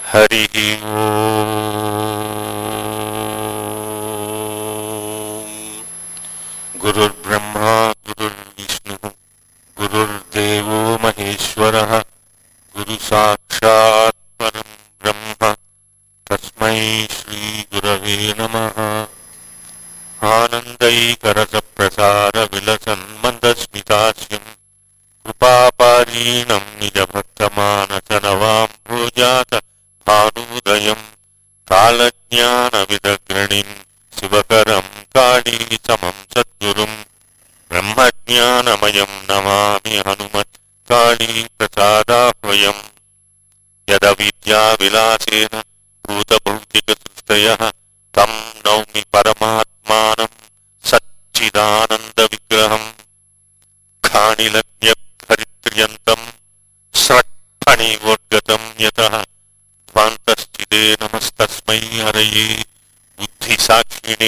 హరి గురుర్బ్రహ్మా గురుర్విష్ణు గురుర్దేవో మహేశ్వర గురు సాక్షాత్ పరం బ్రహ్మ తస్మై శ్రీ గురవే నమ ఆనందైకరసప్రసార విలసన్మందస్మితాస్యం కృపాపారీణం నిజభక్తమానసనవాం భూజాత భానుదయం కాలజ్ఞానవిదగ్రణిం శివకరం కాళీ సమం సద్గురుం బ్రహ్మజ్ఞానమయం నమామి హనుమత్ కాళీ ప్రసాదాహ్వయం యద విద్యా విలాసేన భూతభౌతిక సృష్టయ తం నౌమి పరమాత్మానం సచ్చిదానంద విగ్రహం ఖాణిలజ్ఞరిత్ర్యంతం స్రట్ఫణీవోద్గతం యత ధ్వాంతస్థితే నమస్తస్మై హరయే బుద్ధిసాక్షిణే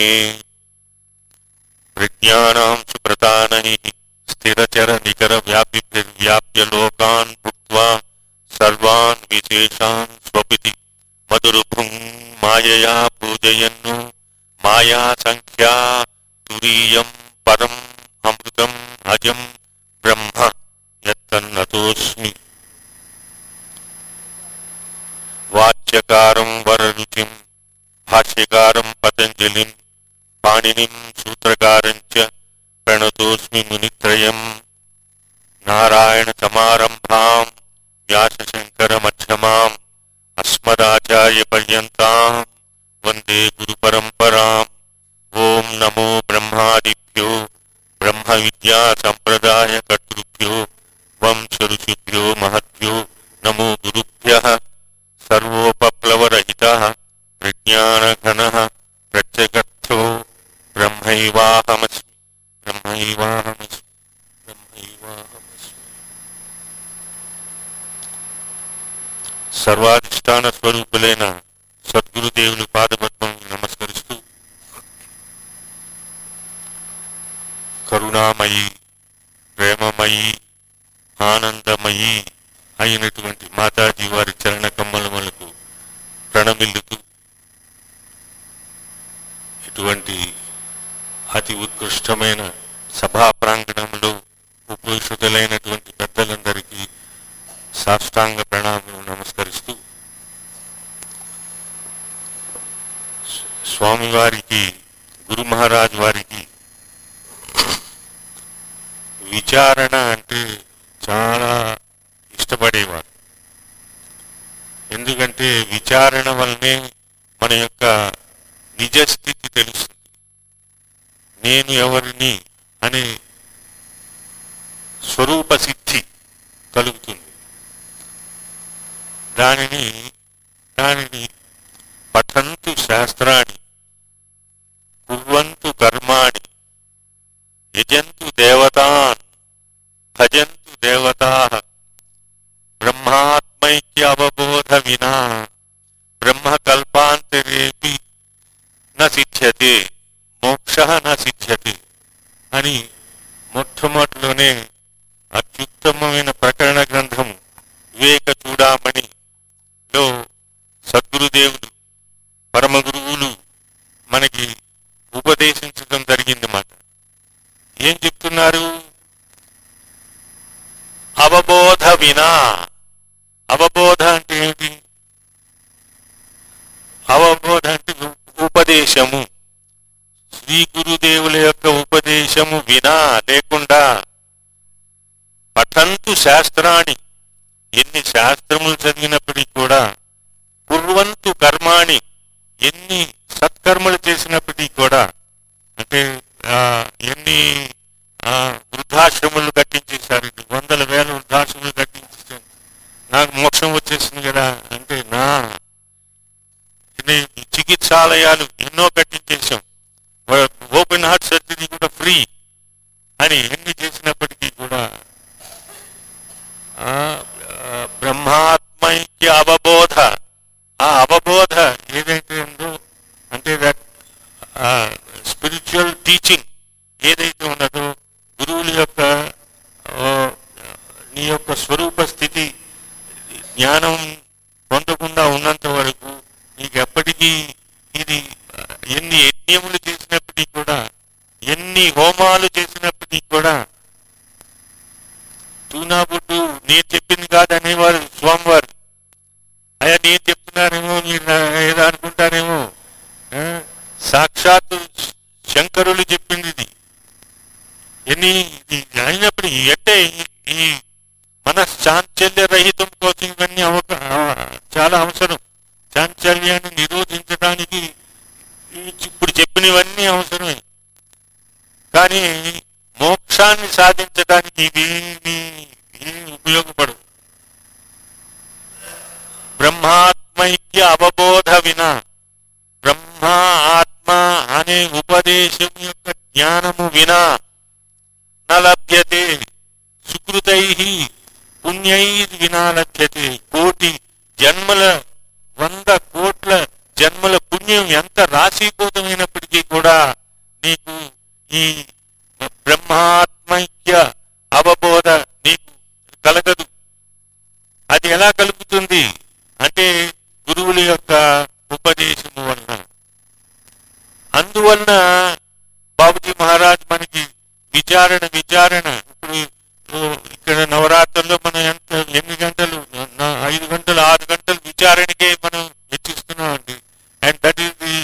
ప్రజ్ఞానాం సుప్రతానై స్థిరచర నికర వ్యాపిర్వ్యాప్య లోకాన్ భుక్త్వా సర్వాన్ విశేషాన్ స్వపితి మధురుభుం మాయయా పూజయన్ను మాయా సంఖ్యా తురీయం పరం అమృతం అజం బ్రహ్మ యత్తన్నతోస్మి వాచ్యకారం వరరుచిం భాష్యకారం పతంజలిం పాణినిం సూత్రకారం చ ప్రణతోస్మి మునిత్రయం నారాయణ సమారంభాం వ్యాసశంకర మధ్యమాం అస్మదాచార్య పర్యంతాం వందే గురు పరంపరాం ఓం నమో బ్రహ్మాదిభ్యో బ్రహ్మ విద్యా సంప్రదాయ కర్తృభ్యో వంశ ఋషిభ్యో మహద్భ్యో నమో గురుభ్య సర్వోపప్లవరహిత ప్రజ్ఞానఘన ప్రత్యగర్థో బ్రహ్మైవాహమస్మి బ్రహ్మైవాహమస్మి బ్రహ్మైవాహమస్మి సర్వాధిష్టాన స్వరూపులైన సద్గురుదేవుని పాదపద్మం నమస్కరిస్తూ కరుణామయి ప్రేమమయి ఆనందమయి అయినటువంటి మాతాజీ వారి చరణ కమ్మలములకు ప్రణమిల్లుతూ ఇటువంటి అతి ఉత్కృష్టమైన సభా ప్రాంగణంలో ఉపవిషుతులైనటువంటి పెద్దలందరికీ సాష్టాంగ ప్రణామం నమస్కరిస్తూ స్వామివారికి గురు మహారాజ్ వారికి విచారణ అంటే చాలా ఇష్టపడేవారు ఎందుకంటే విచారణ వల్లనే మన యొక్క నిజస్థితి తెలుస్తుంది నేను ఎవరిని అనే స్వరూప సిద్ధి కలుగుతుంది దానిని దానిని పఠంతు శాస్త్రాన్ని కుర్వంతు కర్మాణి యజంతు దేవతాన్ భజంతు దేవతా బ్రహ్మాత్మైక్య అవబోధ వినా బ్రహ్మకల్పాంతరేపి న సిద్ధ్యతే మోక్ష న సిద్ధ్యతే అని మొట్టమొదటిలోనే అత్యుత్తమమైన ప్రకరణ గ్రంథం వివేక చూడామణిలో సద్గురుదేవులు పరమ గురువులు మనకి ఉపదేశించడం జరిగింది మాట ఏం చెప్తున్నారు అవబోధ వినా అవబోధ అంటే ఏమిటి అవబోధ అంటే ఉ- ఉపదేశము శ్రీ గురుదేవుల యొక్క ఉపదేశము వినా లేకుండా పఠంతు శాస్త్రాన్ని ఎన్ని శాస్త్రములు చదివినప్పటికీ కూడా కుర్వంతు కర్మాణి ఎన్ని సత్కర్మలు చేసినప్పటికీ కూడా అంటే ఆ, ఎన్ని ఆ, వృద్ధాశ్రములు కట్టించేశారు వందల వేల వృద్ధాశ్రములు కట్టించేసారు నాకు మోక్షం వచ్చేసింది కదా అంటే నా ఇది చికిత్సాలయాలు ఎన్నో కట్టించేశాం వా- ఓపెన్ హార్ట్ సర్జరీ కూడా ఫ్రీ అని ఎన్ని చేసినప్పటికీ కూడా ఆ, ఆ, బ్రహ్మాత్మైక్య అవబోధ ఆ అవబోధ ఏదైతే ఉందో అంటే దట్ స్పిరిచువల్ టీచింగ్ ఏదైతే ఉన్నదో గురువుల యొక్క ఆ, నీ యొక్క స్వరూప స్థితి జ్ఞానం పొందకుండా ఉన్నంత హోమాలు చేసినప్పటికీ కూడా తూనాబుడ్డు నేను చెప్పింది కాదు అనేవారు స్వామివారు అయ్యా నేను చెప్తున్నానేమో మీరు నా- ఏదో అనుకుంటారేమో ఆ, సాక్షాత్తు శంకరులు చెప్పింది ఇది ఎన్ని ఇది అయినప్పుడు అంటే ఈ- ఈ మన చాంచల్య రహితం కోసం ఇవన్నీ అవక ఆ, చాలా అవసరం చాంచల్యాన్ని నిరోధించడానికి ఈ- ఇప్పుడు చెప్పినవన్నీ అవసరమే కానీ మోక్షాన్ని సాధించడానికి ఇవేమీ ఏమీ ఉపయోగపడవు బ్రహ్మాత్మైక్య అవబోధ వినా బ్రహ్మ ఆత్మ అనే ఉపదేశం యొక్క జ్ఞానము వినా న లభ్యతే సుకృతై పుణ్యై వినా లభ్యతే కోటి జన్మల వంద కోట్ల జన్మల పుణ్యం ఎంత రాశీభూతమైనప్పటికీ కూడా నీకు ఈ బ్రహ్మాత్మైక్య అవబోధ నీకు కలగదు అది ఎలా కలుగుతుంది అంటే గురువుల యొక్క ఉపదేశము వలన అందువలన బాబుజీ మహారాజ్ మనకి విచారణ విచారణ ఇప్పుడు ఓ, ఇక్కడ నవరాత్రుల్లో మనం ఎంత ఎన్ని గంటలు నా- ఐదు గంటలు ఆరు గంటలు విచారణకే మనం వెచ్చిస్తున్నాం అండి and that is the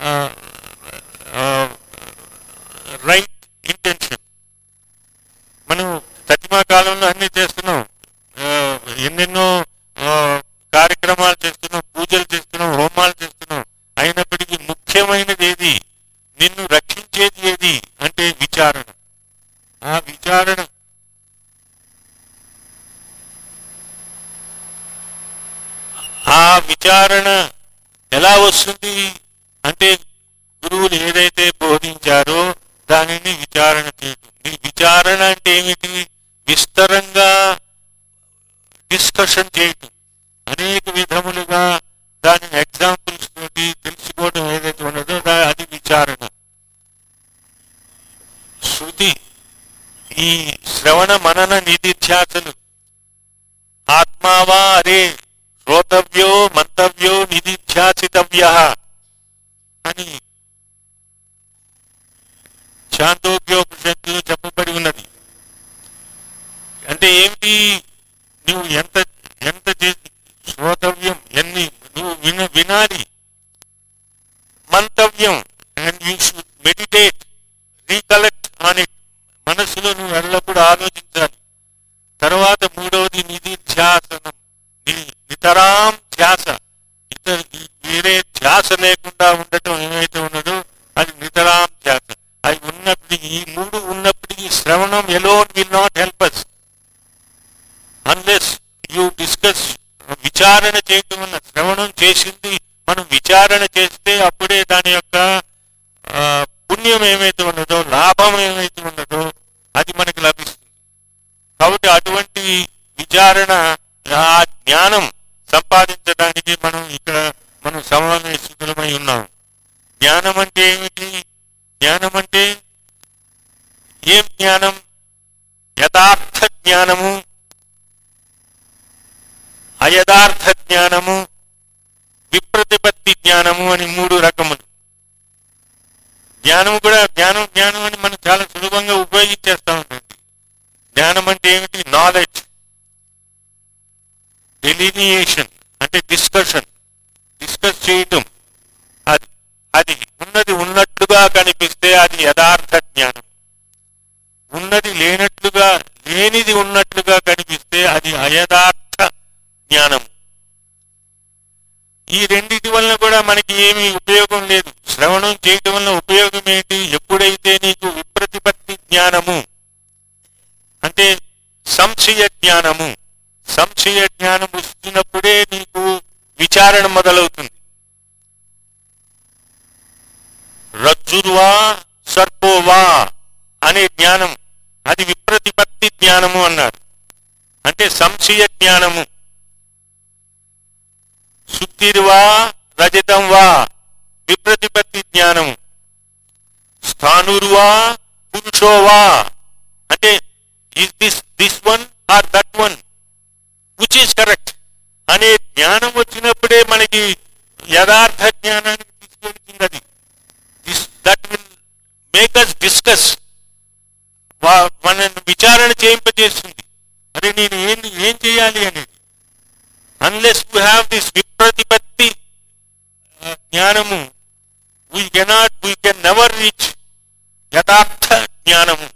right intention మనం సత్యమా కాలంలో అన్ని చేస్తున్నాం ఆ, ఎన్నెన్నో ఆ, కార్యక్రమాలు చేస్తున్నాం పూజలు చేస్తున్నాం హోమాలు చేస్తున్నాం అయినప్పటికీ ముఖ్యమైనది ఏది నిన్ను రక్షించేది ఏది అంటే విచారణ ఆ విచారణ ఆ విచారణ ఎలా వస్తుంది అంటే గురువులు ఏదైతే బోధించారో దానిని విచారణ చేయటం ఈ విచారణ అంటే ఏమిటి విస్తరంగా డిస్కషన్ చేయటం అనేక విధములుగా దాని ఎగ్జాంపుల్స్ తోటి తెలుసుకోవడం ఏదైతే ఉన్నదో దా- అది విచారణ శృతి ఈ శ్రవణ మనన నిధిధ్యాసలు ఆత్మావా అరే శ్రోతవ్యో మంతవ్యో నిధిధ్యాసితవ్య అని శాంతోగ్యోపనిషత్తులో చెప్పబడి ఉన్నది అంటే ఏమిటి నువ్వు ఎంత ఎంత చేసి శ్రోతవ్యం ఎన్ని నువ్వు విన వినాలి మంతవ్యం and you should meditate recollect on it మనస్సులో నువ్వు ఎల్లప్పుడూ ఆలోచించాలి తర్వాత మూడవది నిధి ధ్యాసనం ని- నితరాం ధ్యాస ఇతర వేరే ధ్యాస లేకుండా ఉండటం ఏమైతే ఉన్నదో అది నితరాం ధ్యాస అది ఉన్నప్పుడు ఈ మూడు ఉన్నప్పటికీ శ్రవణం alone will not help us unless you discuss విచారణ చేయటం వల్ల శ్రవణం చేసింది మనం విచారణ చేస్తే అప్పుడే దాని యొక్క ఆ, పుణ్యం ఏమైతే ఉన్నదో లాభం ఏమైతే ఉన్నదో అది మనకి లభిస్తుంది కాబట్టి అటువంటి విచారణ ఆ జ్ఞానం సంపాదించడానికి మనం ఇక్కడ మనం సమావేశమై ఉన్నాం జ్ఞానం అంటే ఏమిటి జ్ఞానం అంటే ఏం జ్ఞానం యథార్థ జ్ఞానము అయథార్థ జ్ఞానము విప్రతిపత్తి జ్ఞానము అని మూడు రకములు జ్ఞానం కూడా జ్ఞానం జ్ఞానం అని మనం చాలా సులభంగా ఉపయోగించేస్తా ఉందండి జ్ఞానం అంటే ఏమిటి నాలెడ్జ్ డెలినియేషన్ అంటే డిస్కషన్ డిస్కస్ చేయటం అది అది ఉన్నది ఉన్నట్లుగా కనిపిస్తే అది యథార్థ జ్ఞానం ఉన్నది లేనట్లుగా లేనిది ఉన్నట్లుగా కనిపిస్తే అది అయథార్థ జ్ఞానం ఈ రెండిటి వలన కూడా మనకి ఏమీ ఉపయోగం లేదు శ్రవణం చేయటం వలన ఉపయోగం ఏంటి ఎప్పుడైతే నీకు విప్రతిపత్తి జ్ఞానము అంటే సంశయ జ్ఞానము సంశయ జ్ఞానం వస్తున్నప్పుడే నీకు విచారణ మొదలవుతుంది రజ్జుర్వా సర్పోవా అనే జ్ఞానం అది విప్రతిపత్తి జ్ఞానము అన్నారు అంటే సంశయ జ్ఞానము శుద్ధిర్వా రజతం వా విప్రతిపత్తి జ్ఞానము స్థానుర్వా పురుషో వా అంటే is this this one or that one which is correct అనే జ్ఞానం వచ్చినప్పుడే మనకి యథార్థ జ్ఞానానికి తీసుకెళ్తుంది అది this that will make us discuss విచారణ చేయింపజేస్తుంది అరే నేను ఏం ఏం చేయాలి అనేది అన్లెస్ టు హ్యావ్ దిస్ విప్రతిపత్తి ఆ, జ్ఞానము we cannot we can never reach యథార్థ జ్ఞానము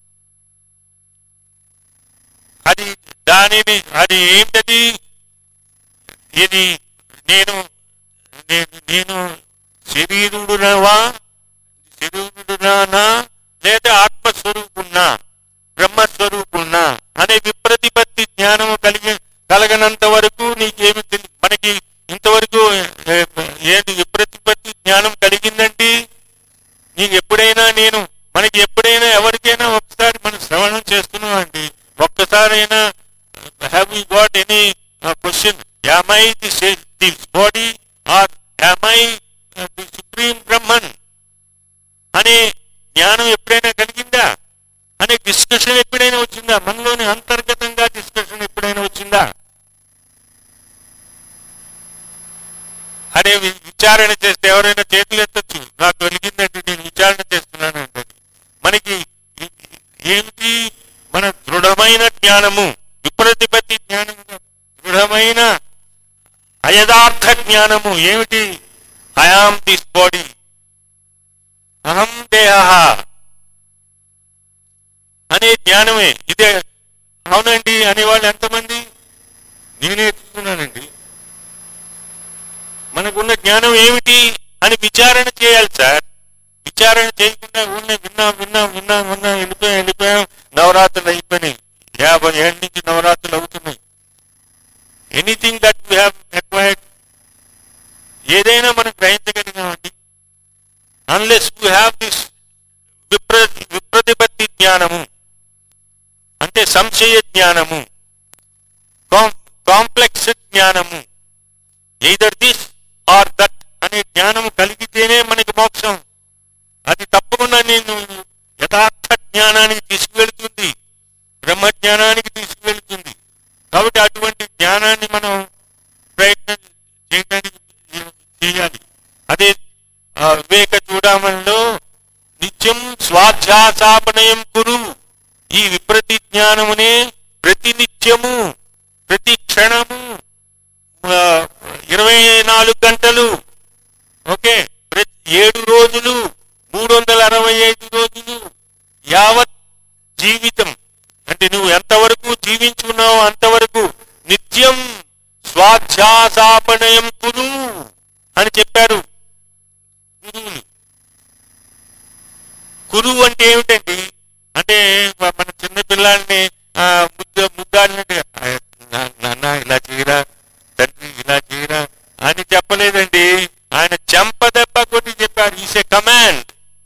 అది దానిని అది ఏంటది ఇది నేను నేను నేను శరీరుడునవా శరీరుడునా లేదా ఆత్మస్వరూపున్నా బ్రహ్మస్వరూపున్నా అనే విప్రతిపత్తి జ్ఞానము కలిగి కలగనంత వరకు నీకేమి తెలి- మనకి ఇంతవరకు ఏ, ఏది విప్రతిపత్తి జ్ఞానం కలిగిందండి నీకు ఎప్పుడైనా నేను మనకి ఎప్పుడైనా ఎవరికైనా ఒకసారి మనం శ్రవణం చేస్తున్నాం అండి ఒక్కసారైనా have you got any question am I the the body or am I the supreme Brahman అనే జ్ఞానం ఎప్పుడైనా కలిగిందా అనే డిస్కషన్ ఎప్పుడైనా వచ్చిందా మనలోని అంతర్గతంగా డిస్కషన్ ఎప్పుడైనా వచ్చిందా అనే వి- విచారణ చేస్తే ఎవరైనా చేతులు ఎత్తచ్చు నాకు వెలిగిందంటే నేను విచారణ చేస్తున్నాను అంటే మనకి ఈ- ఏమిటి మన దృఢమైన జ్ఞానము విప్రతిపత్తి జ్ఞానము కాదు. దృఢమైన అయథార్థ జ్ఞానము ఏమిటి ఐఆమ్ దిస్ బాడీ అహం దేహ అనే జ్ఞానమే ఇదే అవునండి అనేవాళ్ళు ఎంతమంది నేనే ఎత్తుకున్నానండి మనకున్న జ్ఞానం ఏమిటి అని విచారణ చేయాలి సార్ విచారణ చేయకుండా ఉన్న విన్నాం విన్నాం విన్నాం విన్నాం వెళ్ళిపోయాం వెళ్ళిపోయాం నవరాత్రులు అయిపోయినాయి యాభై ఏళ్ళ నుంచి నవరాత్రులు అవుతున్నాయి anything that we have acquired ఏదైనా మనం గ్రహించగలిగామండి అన్లెస్ వీ హ్యావ్ దిస్ విప్ర విప్రతిపత్తి జ్ఞానము అంటే సంశయ జ్ఞానము కాంప్లెక్స్ జ్ఞానము ఎయిదర్ దిస్ ఆర్ దట్ అనే జ్ఞానము కలిగితేనే మనకి మోక్షం అది తప్పకుండా నేను యథార్థ జ్ఞానానికి తీసుకువెళ్తుంది బ్రహ్మ జ్ఞానానికి తీసుకువెళ్తుంది కాబట్టి అటువంటి జ్ఞానాన్ని మనం ప్రయత్నం చేయడానికి చేయాలి అదే ఆ, వివేక చూడమనిలో నిత్యం స్వాధ్యాసాపనయం కురు ఈ విప్రతి జ్ఞానమునే ప్రతి నిత్యము ప్రతి క్షణము ఆ, ఇరవై నాలుగు గంటలు ఓకే ప్రతి ఏడు రోజులు మూడు వందల అరవై ఐదు రోజులు యావత్ జీవితం అంటే నువ్వు ఎంతవరకు జీవించున్నావో అంతవరకు నిత్యం స్వాధ్యాసాపనయం కురు అని చెప్పారు గురువులు గురువు అంటే ఏమిటండి అంటే మ- మన చిన్న పిల్లాడిని ఆ, ముద్ద ముద్దాడినట్టు నాన్న ఇలా చేయరా తండ్రి ఇలా చేయరా అని చెప్పలేదండి ఆయన చెంపదెబ్బ కొట్టి చెప్పారు ఈస్ ఏ కమాండ్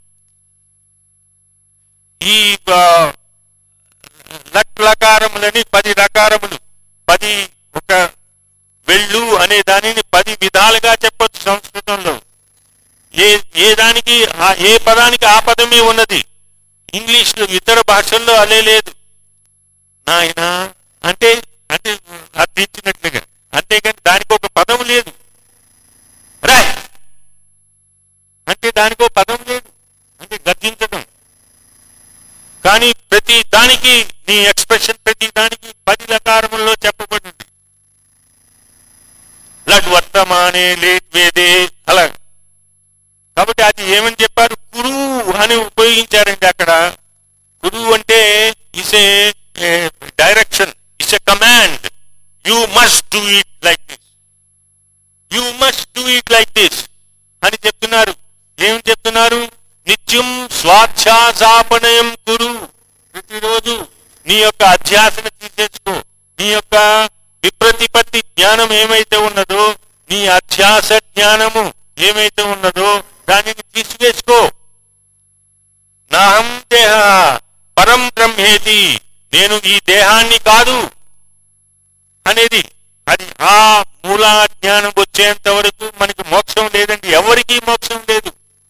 ఈ ఆ, లక్ లకారములని పది రకారములు పది ఒక వెళ్ళు అనే దానిని పది విధాలుగా చెప్పొచ్చు సంస్కృతంలో ఏ ఏ దానికి ఆ- ఏ పదానికి ఆ పదమే ఉన్నది ఇంగ్లీష్ లో ఇతర భాషల్లో అలే లేదు నాయన అంటే అంటే అర్థించినట్లుగా అంతేగాని దానికి ఒక పదం లేదు రాయ్ అంటే దానికి ఒక పదం లేదు అంటే గర్జించడం కానీ ప్రతి దానికి నీ ఎక్స్ప్రెషన్ ప్రతి దానికి పది లకారముల్లో చెప్పబడింది లడ్ వర్తమానే లేట్ వేదే అలా కాబట్టి అది ఏమని చెప్పారు కురు అని ఉపయోగించారండి అక్కడ గురువు అంటే is a direction is a command you must do it like this you must do it like this అని చెప్తున్నారు ఏం చెప్తున్నారు నిత్యం స్వాధ్యాసాపనయం కురు ప్రతిరోజు నీ యొక్క అధ్యాసన తీసేసుకో నీ యొక్క విప్రతిపత్తి జ్ఞానం ఏమైతే ఉన్నదో నీ అధ్యాస జ్ఞానము ఏమైతే ఉన్నదో దానిని తీసివేసుకో నాహం దేహ పరం బ్రహ్మేతి నేను ఈ దేహాన్ని కాదు అనేది అది ఆ మూలా జ్ఞానం వచ్చేంత వరకు మనకి మోక్షం లేదండి ఎవరికీ మోక్షం లేదు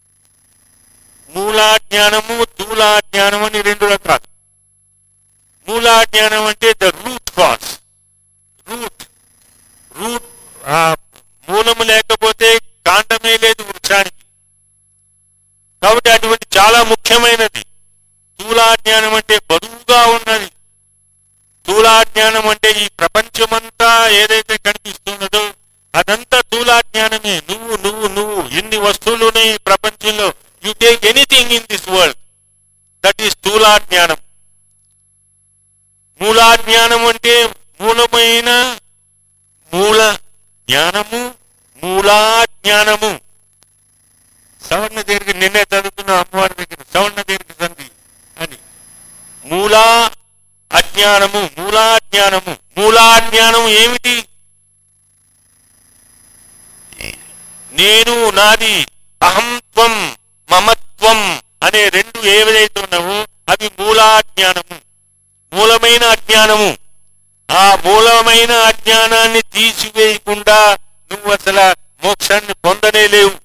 మూలా జ్ఞానము ధూలా జ్ఞానం అని రెండు రకాలు మూలా జ్ఞానం అంటే the root cause root root ఆ మూలము లేకపోతే కాండమే లేదు వృక్షానికి కాబట్టి అటువంటి చాలా ముఖ్యమైనది స్థూలా స్థూలాజ్ఞానం అంటే బరువుగా ఉన్నది స్థూలాజ్ఞానం అంటే ఈ ప్రపంచమంతా ఏదైతే కనిపిస్తున్నదో అదంతా స్థూలాజ్ఞానమే నువ్వు నువ్వు నువ్వు ఎన్ని వస్తువులు ఉన్నాయి ఈ ప్రపంచంలో you take anything in this world that is స్థూలాజ్ఞానం మూలాజ్ఞానం అంటే మూలమైన మూల జ్ఞానము మూలాజ్ఞానము సవర్ణ దీర్ఘ నిన్నే చదువుతున్న అమ్మవారి దగ్గర సవర్ణ దీర్ఘ సంధి అని మూలా అజ్ఞానము మూలాజ్ఞానము మూలాజ్ఞానము ఏమిటి నేను నాది అహంత్వం మమత్వం అనే రెండు ఏవైతే ఉన్నావో అవి మూలాజ్ఞానము మూలమైన అజ్ఞానము ఆ మూలమైన అజ్ఞానాన్ని తీసివేయకుండా నువ్వు అసలు మోక్షాన్ని పొందనే లేవు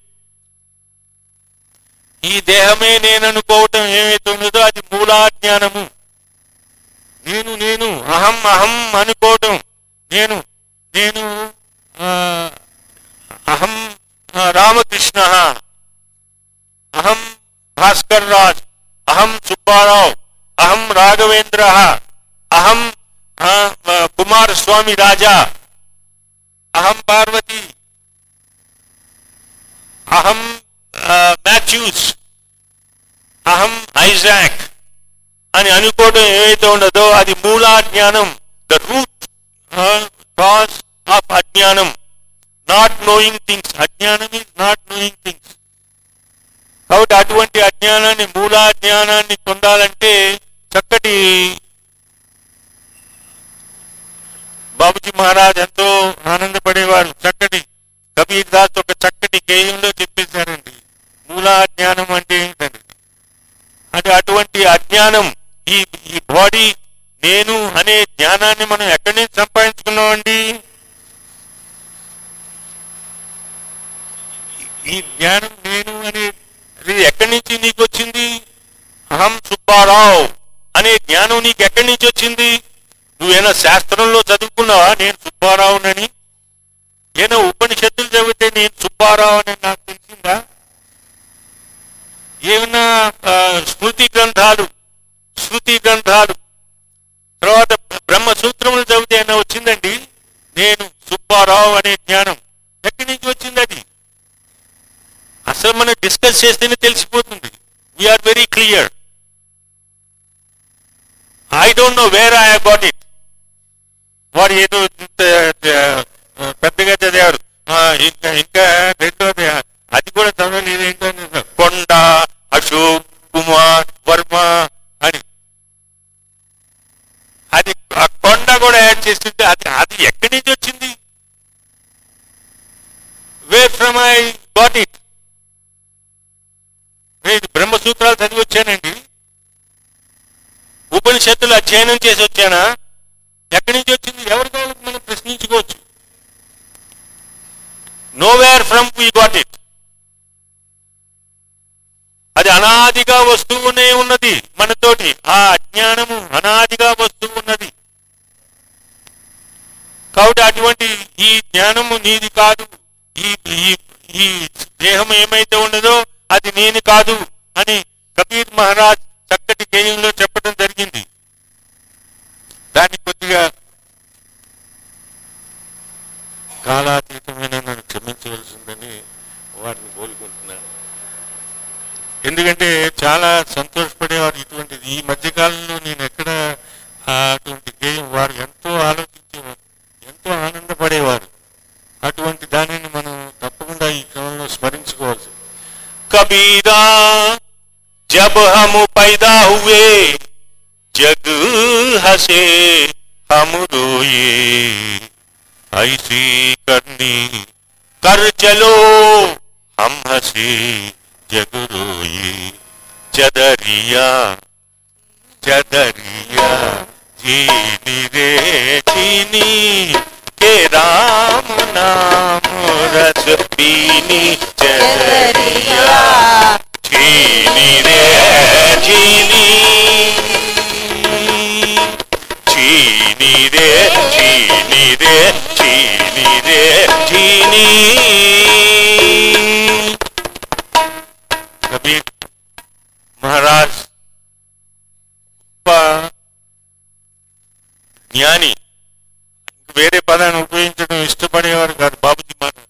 ఈ దేహమే నేను అనుకోవటం ఏమైతే ఉన్నదో అది మూలాజ్ఞానము నేను నేను అహం అహం అనుకోవటం నేను నేను ఆ, అహం ఆ, రామకృష్ణ అహం భాస్కర్ రాజ్ అహం సుబ్బారావు అహం రాఘవేంద్ర అహం ఆ, ఆ, కుమారస్వామి రాజా అహం పార్వతి అహం ఆ, మాథ్యూస్ అహం ఐజాక్ అని అనుకోవడం ఏమైతే ఉండదో అది మూలాజ్ఞానం ద రూట్ కాజ్ ఆఫ్ అజ్ఞానం నాట్ నోయింగ్ థింగ్స్ అజ్ఞానం ఇస్ నాట్ నోయింగ్ థింగ్స్ కాబట్టి అటువంటి అజ్ఞానాన్ని మూలాజ్ఞానాన్ని పొందాలంటే చక్కటి బాబుజీ మహారాజ్ ఎంతో ఆనందపడేవారు చక్కటి కబీర్ దాస్ ఒక చక్కటి గేయంలో చెప్పేశారండి మూలాజ్ఞానం అంటే ఏంటండి అంటే అటువంటి అజ్ఞానం ఈ ఈ బాడీ నేను అనే జ్ఞానాన్ని మనం ఎక్కడి నుంచి సంపాదించుకున్నామండి ఈ జ్ఞానం నేను అనే ఇది ఎక్కడి నుంచి నీకు వచ్చింది అహం సుబ్బారావు అనే జ్ఞానం నీకు ఎక్కడి నుంచి వచ్చింది నువ్వేనా శాస్త్రంలో చదువుకున్నావా నేను సుబ్బారావునని ఏదో ఉపనిషత్తులు చదివితే నేను సుబ్బారావు అని నాకు తెలిసిందా ఏమైనా ఆ, స్మృతి గ్రంథాలు శృతి గ్రంథాలు తర్వాత బ్రహ్మ సూత్రములు చదివితే అయినా వచ్చిందండి నేను సుబ్బారావు అనే జ్ఞానం ఎక్కడి నుంచి వచ్చింది అది అసలు మనం డిస్కస్ చేస్తేనే తెలిసిపోతుంది we are very clear I don't know where I got it వాడు ఏదో ఇంత, ఆ, పెద్దగా చదివారు ఆ, ఇంకా ఇంకా రెండోది అది కూడా చదవలేదు ఏంటంటే కొండ అశోక్ కుమార్ వర్మ అని అది ఆ కొండ కూడా యాడ్ చేస్తుంటే అది అది ఎక్కడి నుంచి వచ్చింది where from I got it నేను బ్రహ్మసూత్రాలు చదివి వచ్చానండి ఉపనిషత్తులు అధ్యయనం చేసి వచ్చానా ఎక్కడి నుంచి వచ్చింది ఎవరి కావాలకు మనం ప్రశ్నించుకోవచ్చు nowhere from we got it అది అనాదిగా వస్తూనే ఉన్నది మనతోటి ఆ అజ్ఞానము అనాదిగా వస్తూ ఉన్నది కాబట్టి అటువంటి ఈ జ్ఞానము నీది కాదు ఈ ఈ ఈ దేహం ఏమైతే ఉన్నదో అది నేను కాదు అని కబీర్ మహారాజ్ చక్కటి గేయంలో చెప్పడం జరిగింది దాన్ని కొద్దిగా కాలాతీతమైన నన్ను క్షమించవలసిందని వారిని కోరుకుంటున్నాను ఎందుకంటే చాలా సంతోషపడేవారు ఇటువంటిది ఈ మధ్యకాలంలో నేను ఎక్కడ ఆ అటువంటి గేయం వారు ఎంతో ఆలోచించేవారు ఎంతో ఆనందపడేవారు అటువంటి దానిని మనం తప్పకుండా ఈ క్రమంలో స్మరించుకోవాలి కబీరా జబ్ హము పైదా హువే జగ్ హసే हम रोए ऐसी करनी कर चलो हम हंसे जग रोए चदरिया चदरिया जीनी रे जीनी के राम नाम रस पीनी चदरिया चीनी रे चीनी చీని రే చీని రే చీని రే చీని కబీర్ మహారాజ్ జ్ఞాని ఇంక వేరే పదాన్ని ఉపయోగించడం ఇష్టపడేవారు కాదు బాబుజీ మహారాజ్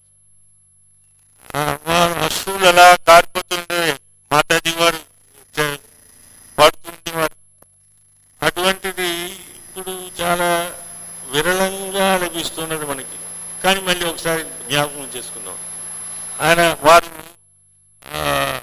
ఆ, వారు అశ్రువులు అలా కారిపోతుండే మాతాజీ వారు చ- పాడుతుండేవారు అటువంటిది ఇప్పుడు చాలా విరళంగా లభిస్తున్నది మనకి కానీ మళ్ళీ ఒకసారి జ్ఞాపకం చేసుకుందాం ఆయన వారు ఆ,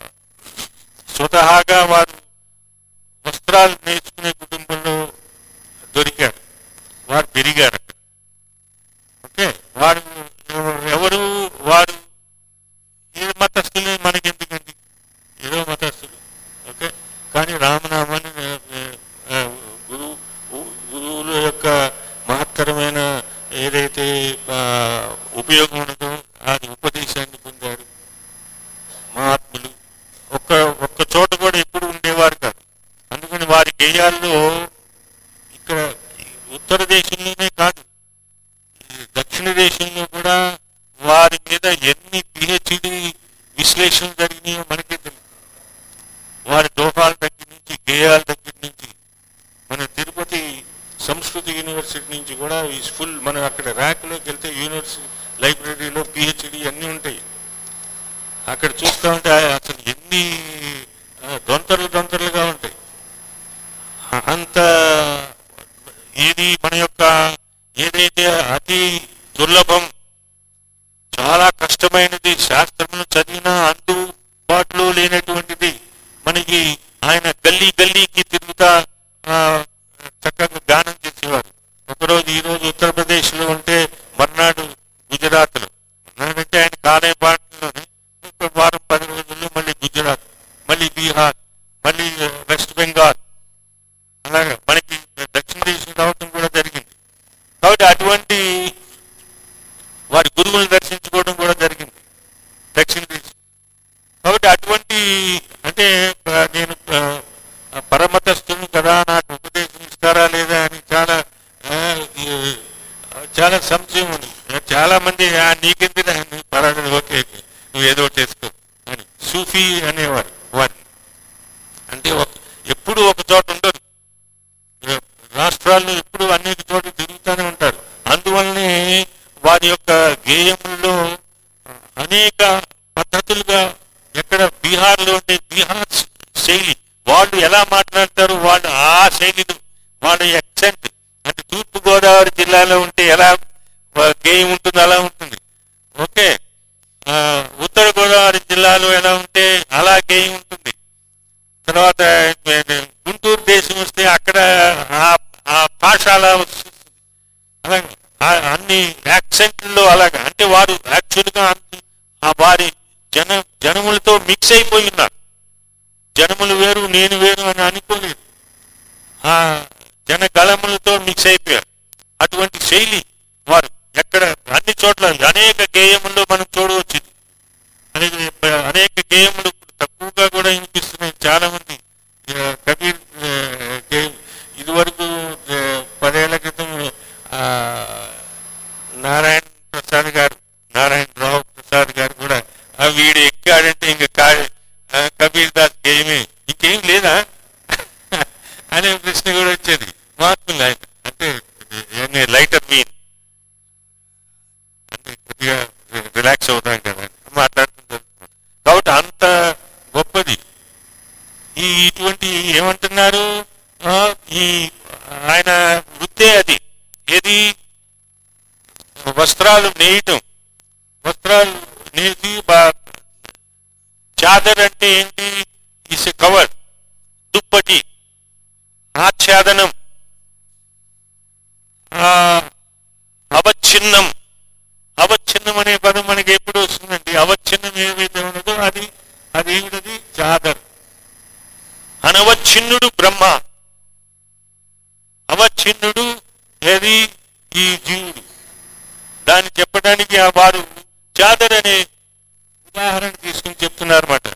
స్వతహాగా వారు వస్త్రాలు నేర్చుకునే కుటుంబంలో దొరికారు వారు పెరిగారు అక్కడ ఓకే వారు ఎవరు వారు ఏ మతస్థులు మనకి ఎందుకండి ఏదో మతస్థులు ఓకే కానీ రామనామాన్ని ఆ, ఆ, గురు గు- గురువుల యొక్క మహత్తరమైన ఏదైతే ఆ, ఉపయోగం ఉన్నదో అది ఉపదేశాన్ని పొందారు మహాత్ములు ఒక్క ఒక్క చోట కూడా ఎప్పుడు ఉండేవారు కాదు అందుకని వారి గేయాల్లో ఇక్కడ ఈ ఉత్తర దేశంలోనే కాదు ఈ దక్షిణ దేశంలో కూడా వారి మీద ఎన్ని పిహెచ్డి విశ్లేషణలు జరిగినాయో మనకే తెలుసు వారి దోహాల దగ్గర నుంచి గేయాల దగ్గర నుంచి మన తిరుపతి సంస్కృతి యూనివర్సిటీ నుంచి కూడా ఈ ఫుల్ మనం అక్కడ ర్యాక్లోకి వెళ్తే యూనివర్సిటీ లైబ్రరీలో పిహెచ్డి అన్నీ ఉంటాయి అక్కడ చూస్తూ ఉంటే అసలు ఎన్ని ఆ, దొంతర్లు దొంతర్లుగా ఉంటాయి ఆ, అంత ఏది మన యొక్క ఏదైతే అతి దుర్లభం చాలా కష్టమైనది శాస్త్రమును చదివినా అందుబాటులో లేనటువంటిది మనకి ఆయన గల్లీ గల్లీకి తిరుగుతా ఆ, చక్కగా గానం చేసేవారు ఒకరోజు ఈ రోజు ఉత్తరప్రదేశ్లో ఉంటే మర్నాడు గుజరాత్లో మర్నాడంటే ఆయన కాలే పాటలోనే ఒక వారం పది రోజుల్లో మళ్ళీ గుజరాత్ మళ్ళీ బీహార్ మళ్ళీ వెస్ట్ బెంగాల్ అలాగా మనకి దక్షిణ దేశం రావటం కూడా జరిగింది కాబట్టి అటువంటి వారి గురువులను దర్శించుకోవడం కూడా జరిగింది దక్షిణ దేశం కాబట్టి అటువంటి అంటే ఆ, నేను ఆ, ఆ, పరమతస్థుని కదా నాకు ఉపదేశం ఇస్తారా లేదా అని చాలా ఆ, ఈ, ఆ, చాలా సంశయం ఉంది చాలా మంది "ఆ, నీకెందుకు పర్వాలేదు ఓకే ఓకే. నువ్వు ఏదో ఒకటి చేసుకో అని సూఫీ అనేవారు వారిని అంటే ఒక- ఎప్పుడు ఒక చోట ఉండరు రాష్ట్రాల్లో ఎప్పుడు అనేక చోట్ల తిరుగుతూనే ఉంటారు అందువల్లనే వారి యొక్క గేయముల్లో అనేక పద్ధతులుగా ఎక్కడ బీహార్లో ఉంటే బీహార్ శైలి వాళ్ళు ఎలా మాట్లాడతారు వాళ్ళు ఆ శైలిని వాళ్ళ ఎక్సెంట్ అంటే తూర్పు గోదావరి జిల్లాలో ఉంటే ఎలా ఆ, గేయం ఉంటుంది అలా ఉంటుంది ఓకే ఆ, ఉత్తర గోదావరి జిల్లాలో ఎలా ఉంటే అలా గేయం ఉంటుంది తర్వాత ఏ, గుంటూరు దేశం వస్తే అక్కడ ఆ- ఆ భాష అలా వస్తుంది అలాగే ఆ- అన్ని యాక్సెంట్లో అలాగా అంటే వారు యాక్చువల్గా అన్ని ఆ వారి జన జనములతో మిక్స్ అయిపోయి ఉన్నారు జనములు వేరు నేను వేరు అని అనుకోలేదు ఆ జనగళములతో మిక్స్ అయిపోయారు అటువంటి శైలి వారు ఎక్కడ అన్ని చోట్ల అనేక గేయముల్లో మనం చూడవచ్చు ఇది. అనేక అనేక గేయములు ఇప్పుడు తక్కువగా కూడా వినిపిస్తున్నాయి చాలా మంది ఆ, కబీర్ ఆ, గేయం ఇదివరకు ఆ, పదేళ్ల క్రితం ఆ, నారాయణ ప్రసాద్ గారు నారాయణ రావు ప్రసాద్ గారు కూడా ఆ వీడు ఎక్కాడంటే ఇంక కా ఆ, కబీర్ దాస్ గేయమే ఇంకేం లేదా అనే ప్రశ్న కూడా వచ్చేది మహాత్ములు ఆయన అంటే లైటర్ మీన్ అంటే కొద్దిగా రిలాక్స్ అవుతాం కదా మాట్లాడుతుంటారు కాబట్టి అంత గొప్పది ఈ ఇటువంటి ఏమంటున్నారు ఆ, ఈ ఆయన వృత్తే అది ఏది వస్త్రాలు నేయటం వస్త్రాలు నేసి బా- చాదర్ అంటే ఏంటి ఇస్ కవర్ దుప్పటి ఆచ్ఛాదనం ఆ, అవచ్ఛిన్నం అవచ్ఛిన్నం అనే పదం మనకి ఎప్పుడు వస్తుందండి అవచ్ఛిన్నం ఏదైతే ఉన్నదో అది అది ఏమిటది చాదర్ అనవచ్ఛిన్నుడు బ్రహ్మ అవచ్ఛిన్నుడు ఏది ఈ జీవుడు దాన్ని చెప్పడానికి ఆ వారు చాదర్ అనే ఉదాహరణ తీసుకుని చెప్తున్నారు అన్నమాట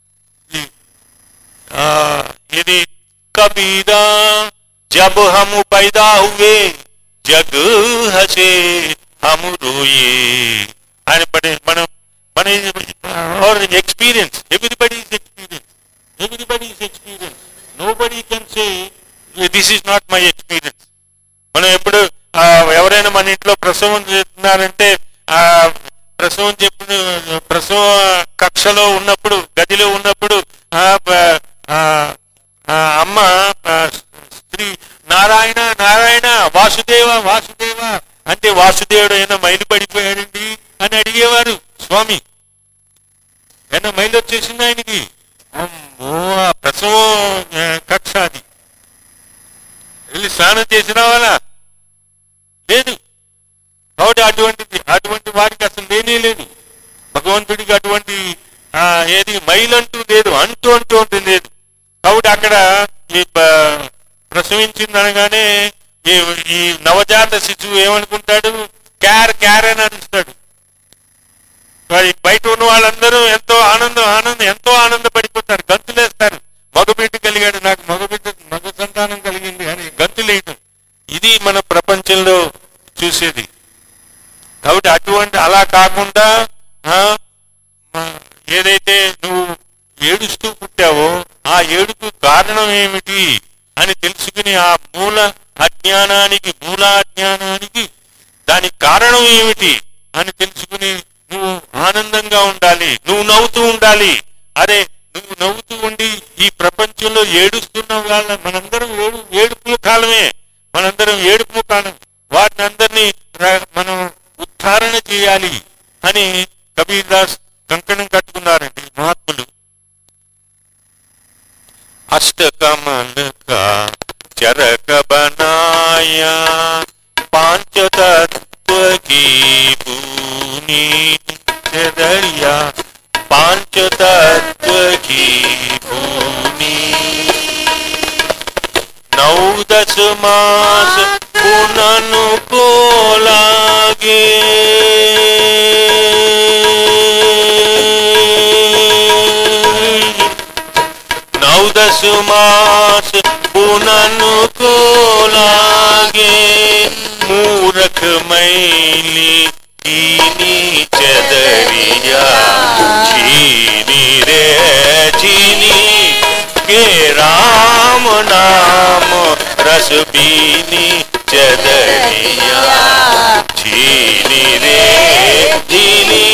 ఇది కబీరా जब हम पैदा हुए जग हसे हम रोए ఆయన పడే మనం మన our experience everybody is experience everybody is experience nobody can say this is not my experience మనం ఎప్పుడు ఆ, ఎవరైనా మన ఇంట్లో ప్రసవం చేస్తున్నారంటే ఆ ప్రసవం చెప్పిన ప్రసవ కక్షలో ఉన్నప్పుడు గదిలో ఉన్నప్పుడు ఆ ప- ఆ, ఆ అమ్మ ఆ, స్త్రీ నారాయణ నారాయణ వాసుదేవ వాసుదేవ అంటే వాసుదేవుడు అయినా మైలు పడిపోయాడండి అని అడిగేవారు స్వామి ఏమన్నా మైలు వచ్చేసింది ఆయనకి అమ్మో ఆ ప్రసవం ఆ, కక్ష అది వెళ్ళి స్నానం చేసి రావాలా లేదు కాబట్టి అటువంటి అటువంటి వారికి అసలు లేనే లేదు భగవంతుడికి అటువంటి ఆ, ఏది మైలంటూ లేదు అంటూ అంటూ అంటూ లేదు కాబట్టి అక్కడ ఈ ప- ప్రసవించింది అనగానే ఈ ఈ నవజాత శిశువు ఏమనుకుంటాడు క్యార్ క్యార్ అని అరుస్తాడు మరి బయట ఉన్న వాళ్ళందరూ ఎంతో ఆనందం ఆనందం ఎంతో ఆనందపడిపోతారు గంతులేస్తారు మగబిడ్డ కలిగాడు నాకు మగబిడ్డ మగ సంతానం కలిగింది అని గంతులేయటం ఇది మన ప్రపంచంలో చూసేది కాబట్టి అటువంటి అలా కాకుండా ఆ, మ- ఏదైతే నువ్వు ఏడుస్తూ పుట్టావో ఆ ఏడుపు కారణం ఏమిటి అని తెలుసుకుని ఆ మూల అజ్ఞానానికి మూల అజ్ఞానానికి దానికి కారణం ఏమిటి అని తెలుసుకుని నువ్వు ఆనందంగా ఉండాలి నువ్వు నవ్వుతూ ఉండాలి అరే నువ్వు నవ్వుతూ ఉండి ఈ ప్రపంచంలో ఏడుస్తున్న వాళ్ళ మనందరం ఏడు ఏడుపుల కాలమే మనందరం ఏడుపు కాలం వాటిని అందరినీ ర- మనం ఉద్ధారణ చేయాలి అని కబీర్ దాస్ కంకణం కట్టుకున్నారండి మహాత్ములు अष्टकमल का चरक बनाया पांच तत्व की पूनी से दरिया पांच तत्व की पूनी नौ दस मास पुनन को लागे नौ दस मास पुनन को लागे मूरख मैली चीनी चदरिया चीनी रे चीनी के राम नाम रस बीनी चदरिया चीनी रे चीनी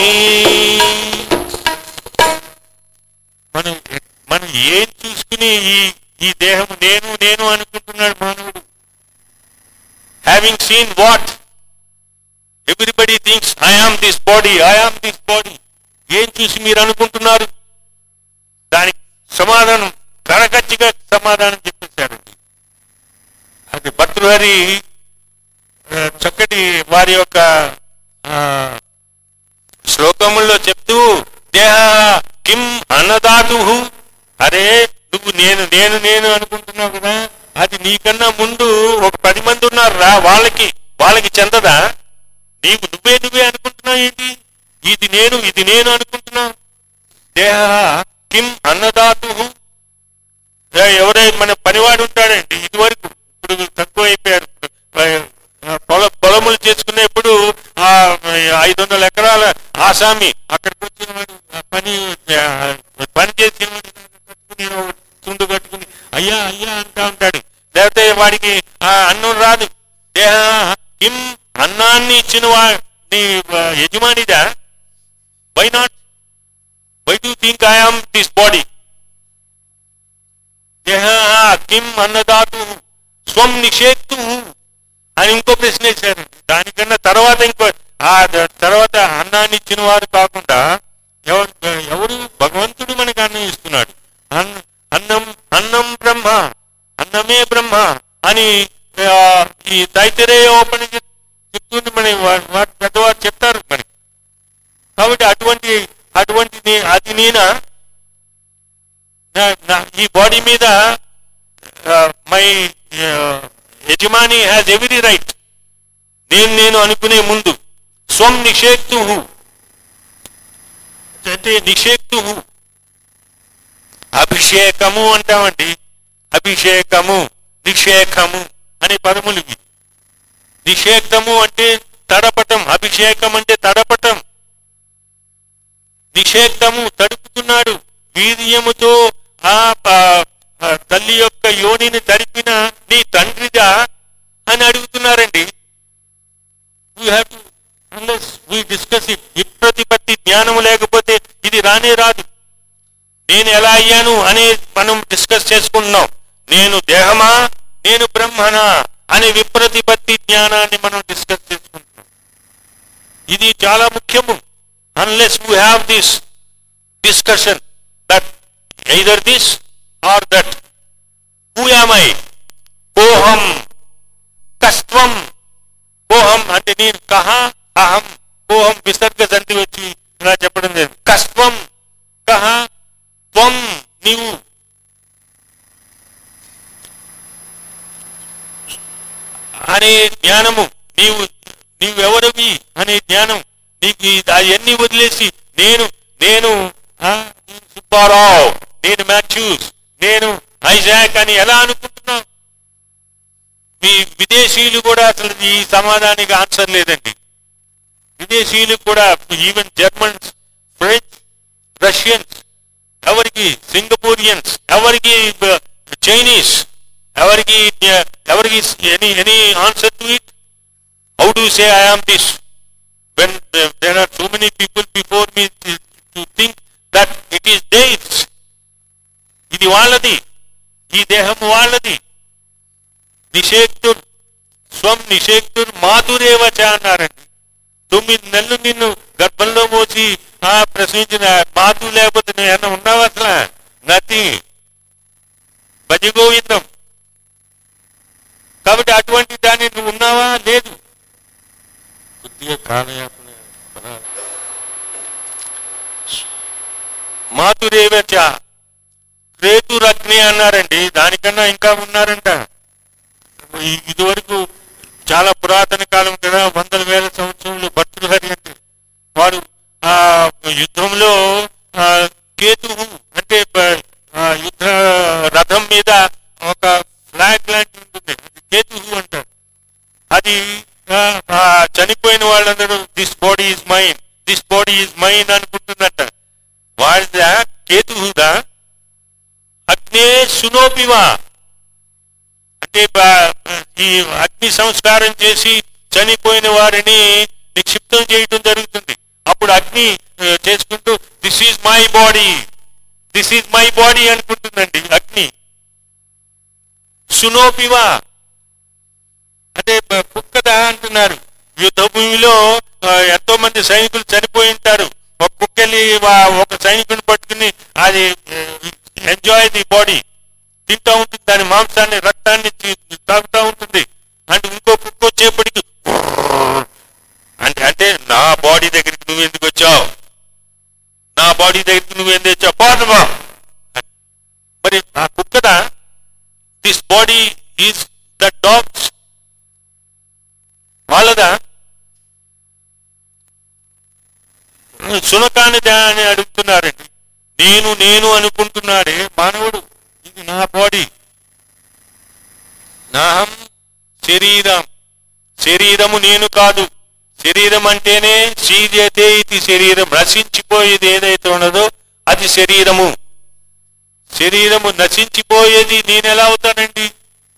మనం మనం ఏం చూసుకుని ఈ ఈ దేహం నేను నేను అనుకుంటున్నాడు మానవుడు having seen what everybody thinks I am this body I am this body ఏం చూసి మీరు అనుకుంటున్నారు దానికి సమాధానం కరకచ్చిగా సమాధానం చెప్పేశాడు అది భర్తృహరి ఆ, చక్కటి వారి యొక్క ఆ, శ్లోకముల్లో చెప్తూ దేహ కిం అన్నదాతు అరే నువ్వు నేను నేను నేను అనుకుంటున్నావు కదా అది నీకన్నా ముందు ఒక పది మంది ఉన్నారు రా వాళ్ళకి వాళ్ళకి చెందదా నీవు నువ్వే నువ్వే అనుకుంటున్నావు ఏంటి ఇది నేను ఇది నేను అనుకుంటున్నావు దేహ కిం అన్నదాతు ఎవరై మన పనివాడు ఉంటాడండి ఇదివరకు ఇప్పుడు తక్కువ అయిపోయారు పొల పొలములు చేసుకునేప్పుడు ఆ ఐదు వందల ఎకరాల ఆసామి అక్కడికి వచ్చిన వాడు ఆ పని ఆ, పని చేసిన వాడు కట్టుకుని తుండు కట్టుకుని అయ్యా అయ్యా అంటా ఉంటాడు లేకపోతే వాడికి ఆ అన్నం రాదు దేహ కిం అన్నాన్ని ఇచ్చిన వా నీ ఆ, యజమానిదా why not why do think I am this body దేహ కిం అన్నదాతు స్వం నిషేక్తు అని ఇంకో ప్రశ్న వేశారు దానికన్నా తర్వాత ఇంకో ఆ ద- తర్వాత అన్నాన్ని ఇచ్చిన వారు కాకుండా ఎవరు ఎవరు భగవంతుడు మనకు అన్నం ఇస్తున్నాడు అన్న- అన్నం అన్నం బ్రహ్మ అన్నమే బ్రహ్మ అని ఆ, ఈ తైతరే ఓపెన్ చెప్తుంది మన వా- వా- పెద్దవారు చెప్తారు మనకి కాబట్టి అటువంటి అటువంటి నే- అది నేనా నా- నా- ఈ బాడీ మీద మై యజమాని హ్యాజ్ ఎవ్రీ రైట్ నేను నేను అనుకునే ముందు స్వం నిషేక్తు అంటే నిషేక్తు అభిషేకము అంటామండి అభిషేకము నిషేకము అనే పదములు ఇవి నిషేక్తము అంటే తడపటం అభిషేకం అంటే తడపటం నిషేక్తము తడుపుతున్నాడు వీర్యముతో ఆ ప- ఆ తల్లి యొక్క యోనిని తడిపిన నీ తండ్రిగా అని అడుగుతున్నారండి we have to unless we discuss it విప్రతిపత్తి జ్ఞానము లేకపోతే ఇది రానే రాదు నేను ఎలా అయ్యాను అనే మనం డిస్కస్ చేసుకుంటున్నాం నేను దేహమా నేను బ్రహ్మనా అనే విప్రతిపత్తి జ్ఞానాన్ని మనం డిస్కస్ చేసుకుంటున్నాం ఇది చాలా ముఖ్యము unless we have this discussion that either this or that who am I కోహం కస్త్వం కోహం అంటే నేను కహ అహం కోహం విసర్గ సంధి వచ్చి ఇలా చెప్పడం లేదు కస్త్వం కహ త్వం నీవు అనే జ్ఞానము నీవు నీవెవరివి అనే జ్ఞానం నీకు ఈ- అవన్నీ వదిలేసి నేను నేను ఆ, సుబ్బారావు నేను మాథ్యూస్ నేను ఐజాక్ అని ఎలా అనుకుంటున్నావు మీ విదేశీయులు కూడా అసలు ఈ సమాధానానికి ఆన్సర్ లేదండి విదేశీయులు కూడా ఈవెన్ జర్మన్స్ ఫ్రెంచ్ రష్యన్స్ ఎవరికి సింగపూరియన్స్ ఎవరికి బ- చైనీస్ ఎవరికి uh, ఎవరికి any any answer to it how do say I am this when uh, there are so many people before me to, to think that it is theirs ఇది వాళ్ళది ఈ దేహం వాళ్ళది నిషేక్తుర్ స్వం నిషేక్తుర్ మాధురేవచ అన్నారండి తొమ్మిది నెలలు నిన్ను గర్భంలో మోసి ఆ ప్రసవించిన మాతు లేకపోతే నువ్వు ఏమన్నా ఉన్నావు అసలు నతి భజగోవిందం కాబట్టి అటువంటి దాన్ని నువ్వు ఉన్నావా లేదు కొద్దిగా కాలయాపన మాతురేవచ క్రేతురగ్ని అన్నారండి దానికన్నా ఇంకా ఉన్నారంట ఈ- ఇదివరకు చాలా పురాతన కాలం కదా వందల వేల సంవత్సరంలో భర్తృహరి అంటే వాడు ఆ యుద్ధంలో ఆ, కేతువు అంటే బ- ఆ యుద్ధ రథం మీద ఒక ఫ్లాగ్ లాంటి ఉంటుంది అది కేతువు అంటారు అది ఆ, ఆ చనిపోయిన వాళ్ళందరూ this body is mine this body is mine అనుకుంటుందంట వాడిదా కేతువుదా అగ్నే సునోపివా అంటే బ- ఈ అగ్ని సంస్కారం చేసి చనిపోయిన వారిని నిక్షిప్తం చేయటం జరుగుతుంది అప్పుడు అగ్ని ఆ, చేసుకుంటూ this is my body this is my body అనుకుంటుందండి అగ్ని సునోపివా అంటే బ- కుక్కదా అంటున్నారు యుద్ధ భూమిలో ఆ, ఎంతో మంది సైనికులు చనిపోయి ఉంటారు ఒక కుక్కెళ్ళి వా- ఒక సైనికుని పట్టుకుని అది ఎంజాయ్ ది బాడీ తింటా ఉంటుంది దాని మాంసాన్ని రక్తాన్ని తి- తాగుతూ ఉంటుంది అంటే ఇంకో కుక్క వచ్చేప్పటికి అంటే అంటే నా బాడీ దగ్గరికి నువ్వు ఎందుకు వచ్చావు నా బాడీ దగ్గరికి నువ్వు ఎందుకు వచ్చావు పోదమా మరి ఆ కుక్కదా this body is the dogs వాళ్ళదా సునకానిదా అని అడుగుతున్నారండి నేను నేను అనుకుంటున్నాడే మానవుడు ఇది నా బాడీ నాహం శరీరం శరీరము నేను కాదు శరీరం అంటేనే సీజతే ఇది శరీరం నశించిపోయేది ఏదైతే ఉన్నదో అది శరీరము శరీరము నశించిపోయేది నేను ఎలా అవుతానండి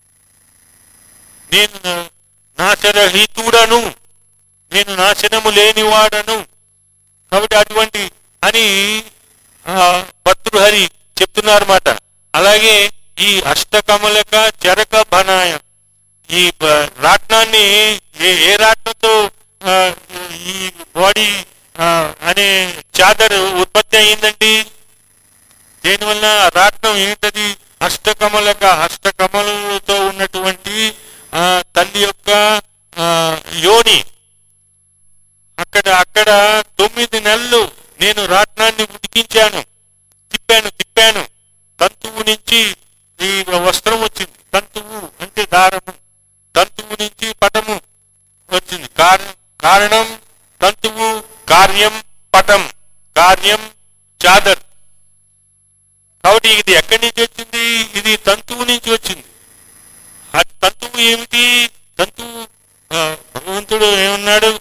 నేను నా- నాశరహితుడను నేను నాశనము లేనివాడను కాబట్టి అటువంటి అని ఆ, భర్తృహరి చెప్తున్నారన్నమాట అలాగే ఈ అష్టకమలక చరక బనాయ ఈ బ- రాట్నాన్ని ఏ ఏ రాట్నంతో ఆ, ఈ బాడీ ఆ, అనే చాదర్ ఉత్పత్తి అయిందండి దేనివల్ల ఆ రాట్నం ఏంటది అష్టకమలక అష్టకమలతో ఉన్నటువంటి ఆ తల్లి యొక్క ఆ, యోని అక్కడ అక్కడ తొమ్మిది నెలలు నేను రాట్నాన్ని ఉడికించాను తిప్పాను తిప్పాను తంతువు నుంచి ఈ వస్త్రం వచ్చింది తంతువు అంటే దారము తంతువు నుంచి పటము వచ్చింది కారణం కారణం తంతువు కార్యం పటం కార్యం చాదర్ కాబట్టి ఇది ఎక్కడి నుంచి వచ్చింది ఇది తంతువు నుంచి వచ్చింది ఆ తంతువు ఏమిటి తంతువు ఆ, భగవంతుడు ఏమన్నాడు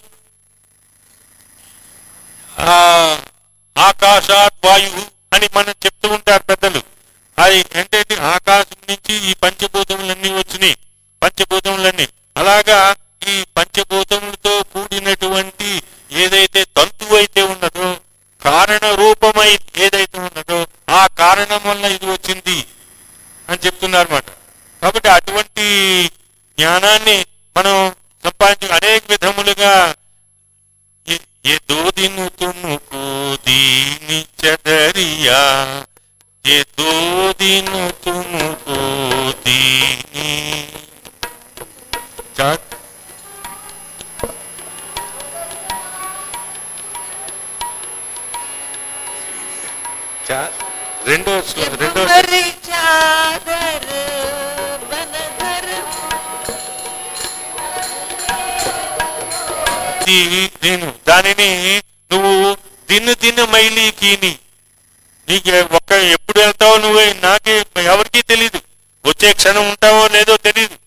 ఆ ఆకాశాత్ వాయు అని మనం చెప్తూ ఉంటారు పెద్దలు అది ఏంటంటే ఆకాశం నుంచి ఈ పంచభూతములన్నీ వచ్చినాయి పంచభూతములన్నీ అలాగా ఈ పంచభూతములతో కూడినటువంటి ఏదైతే తంతువు అయితే ఉన్నదో కారణ రూపమై ఏదైతే ఉన్నదో ఆ కారణం వల్ల ఇది వచ్చింది అని చెప్తున్నారు అన్నమాట కాబట్టి అటువంటి జ్ఞానాన్ని మనం సంపాదించు అనేక విధములుగా ఏ- ఏదో దిను తుముకు దీని చదరియా ఏదో దిను తుముకు దీని చా- చా- రెండో శ్లో- రెండో हमारी चादर बनकर ఇది నేను దానిని నువ్వు దిన్ను దిన్ను మైలి కీని నీకు ఒక్క ఎప్పుడు వెళ్తావో నువ్వు నాకే ఎవరికీ తెలీదు వచ్చే క్షణం ఉంటావో లేదో తెలీదు